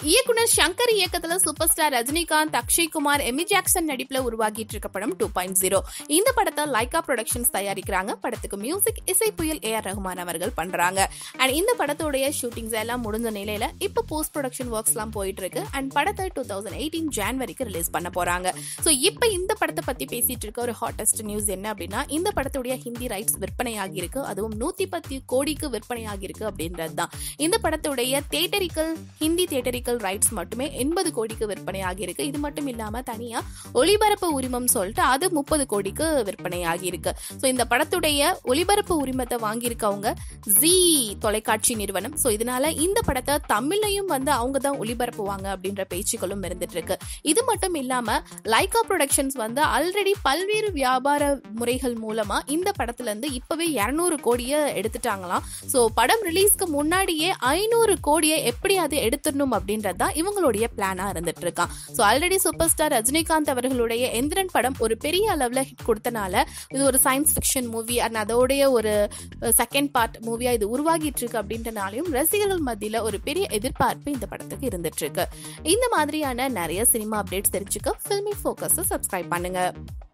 இயக்குனர் சங்கர் இயக்கத்துல super star Rajinikanth Akshay Kumar Amy Jackson நடிப்புல உருவாகிட்டு இருக்க படம் டூ பாயிண்ட் ஜீரோ இந்த படத்தை லைகா ப்ரொடக்ஷன்ஸ் தயாரிக்கிறாங்க படத்துக்கு மியூசிக் இசை புயல் ஏ ஆர் ரஹ்மான் அவர்கள் பண்றாங்க அண்ட் இந்த படத்துடைய ஷூட்டிங்ஸ் எல்லாம் முடிஞ்ச நிலையில இப்ப போஸ்ட் ப்ரொடக்ஷன் ஒர்க்ஸ் எல்லாம் போயிட்டு இருக்கு அண்ட் படத்தை டூ தௌசண்ட் எயிட்டீன் ஜான்வரிக்கு ரிலீஸ் பண்ண போறாங்க ஸோ இப்போ இந்த படத்தை பத்தி பேசிட்டு இருக்க ஒரு ஹாட்டஸ்ட் நியூஸ் என்ன அப்படின்னா இந்த படத்துடைய ஹிந்தி ரைட்ஸ் விற்பனை ஆகியிருக்கு அதுவும் நூத்தி பத்து கோடிக்கு விற்பனை ஆகியிருக்கு அப்படின்றது தான் இந்த படத்துடைய தேட்டரிக்கல் ஹிந்தி தேட்டரிக்கல் ரைட்ஸ் மட்டுமே எண்பது கோடிக்கு விற்பனை ஆகியிருக்கு இது மட்டும் இல்லாம தனியா ஒளிபரப்பு உரிமம் சொல்லிட்டு அது முப்பது கோடிக்கு விற்பனை ஆகியிருக்கு ஸோ இந்த படத்துடைய ஒளிபரப்பு உரிமத்தை வாங்கியிருக்கவங்க ஜி தொலைக்காட்சி நிறுவனம் ஸோ இதனால இந்த படத்தை தமிழ்லையும் வந்து அவங்க தான் ஒளிபரப்புவாங்க அப்படின்ற பேச்சுக்களும் இருந்துட்டு இருக்கு இது மட்டும் இல்லாம லைகா ப்ரொடக்ஷன்ஸ் வந்து ஆல்ரெடி பல்வேறு வியாபார முறைகள் மூலமா இந்த படத்துல இருந்து இப்பவே இருநூறு கோடியை எடுத்துட்டாங்களாம் ஸோ படம் ரிலீஸ்க்கு முன்னாடியே ஐநூறு கோடியை எப்படியாவது எடுத்துடணும் அப்படின்றது தான் இவங்களுடைய பிளானா இருந்துட்டு இருக்கான் so already super star Rajinikanth அவர்களுடைய எந்திரன் படம் ஒரு பெரிய அளவுல ஹிட் கொடுத்தனால இது ஒரு சயின்ஸ் ஃபிக்ஷன் மூவி அண்ட் அதோடைய ஒரு செகண்ட் பார்ட் மூவியா இது உருவாகிட்டு இருக்கு அப்படின்றனாலையும் ரசிகர்கள் மத்தியில ஒரு பெரிய எதிர்பார்ப்பு இந்த படத்துக்கு இருந்துட்டு இருக்கு இந்த மாதிரியான நிறைய சினிமா அப்டேட்ஸ் தெரிஞ்சுக்க ஃபில்மி ஃபோக்கஸ் சப்ஸ்கிரைப் பண்ணுங்க